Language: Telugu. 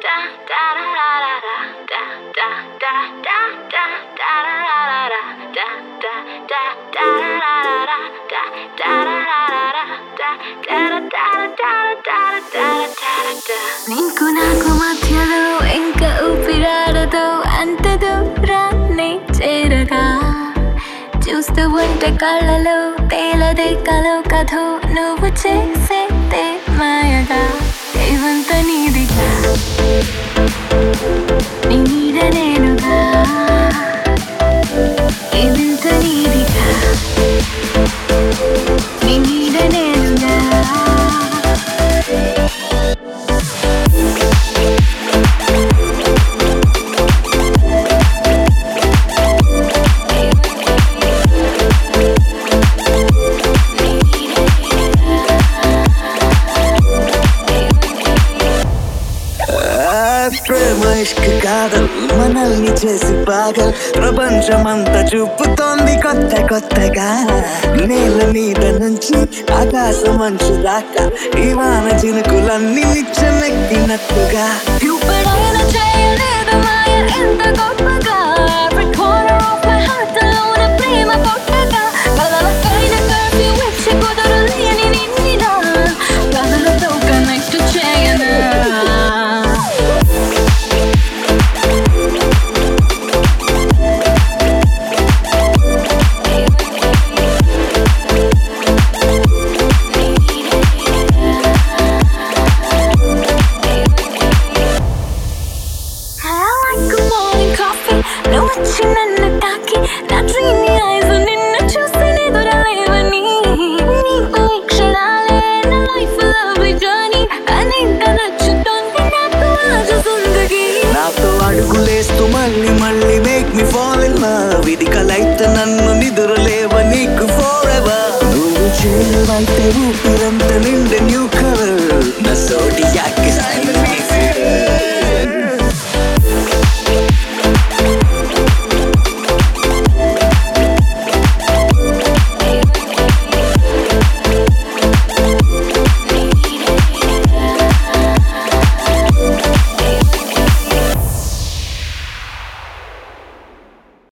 నీకు నాకు మధ్యలో ఇంకా ఊపిరాడదో అంత దూరాన్ని చేరగా చూస్తూ ఉంటే కళ్ళలో తేలదే కలో కథో నువ్వు చేసేదే మాయగా ఇవంత నీదిగా నీ నీడ నేనుగా ఇదంత నీదిగా నీ నీడ నేనుగా ఆ, ప్రేమ ఇష్క కాదల్ మనల్ని చేసి పాగల్ ప్రపంచమంతా చూపుతోంది కొత్త కొత్తగా నేల మీద నుంచి ఆకాశం అంచు దాకా ఈ వాన చినుకులన్నీ నిచ్చనెక్కినట్టుగా ఎప్పుడైనా చేయలేదు మాయ ఎంత గొప్పగా Every corner of my heart లోన ప్రేమ పుట్టగా కలలకైన కలిసి వచ్చి కుదరలేని నిన్నిలా కథలతో కనెక్ట్ చేయనా I like a morning coffee నువ్వు వచ్చి నన్ను తాకి నా dreamy eyes నిన్ను చూసి నిదురలేవని నీతో ఈ క్షణాలే నా life lovely journey అనింత నచ్చుతోంది నాకు ఆజ జిందగీ నాతో అడుగులేస్తూ మళ్ళీ మళ్ళీ make me fall in love ఇది కలైతే నన్ను నిదురలేవ నీకు ఫోర్ ఎవర్ నువ్వు చేరువైతే ఊపిరంత నిండి న్యూ